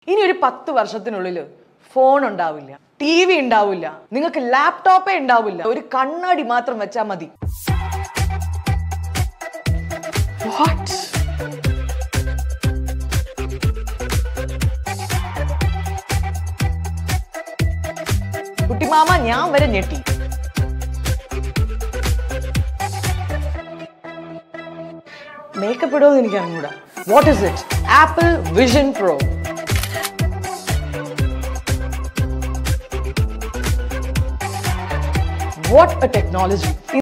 ഇനി ഒരു പത്ത് വർഷത്തിനുള്ളിൽ ഫോൺ ഉണ്ടാവില്ല ടി വി ഉണ്ടാവില്ല നിങ്ങൾക്ക് ലാപ്ടോപ്പേ ഉണ്ടാവില്ല ഒരു കണ്ണാടി മാത്രം വെച്ചാൽ മതി What? കുട്ടിമാമ ഞാൻ വരെ ഞെട്ടി മേക്കപ്പ് ഇടുമെന്ന് എനിക്ക് അറിഞ്ഞൂടാ what is it Apple Vision Pro what a technology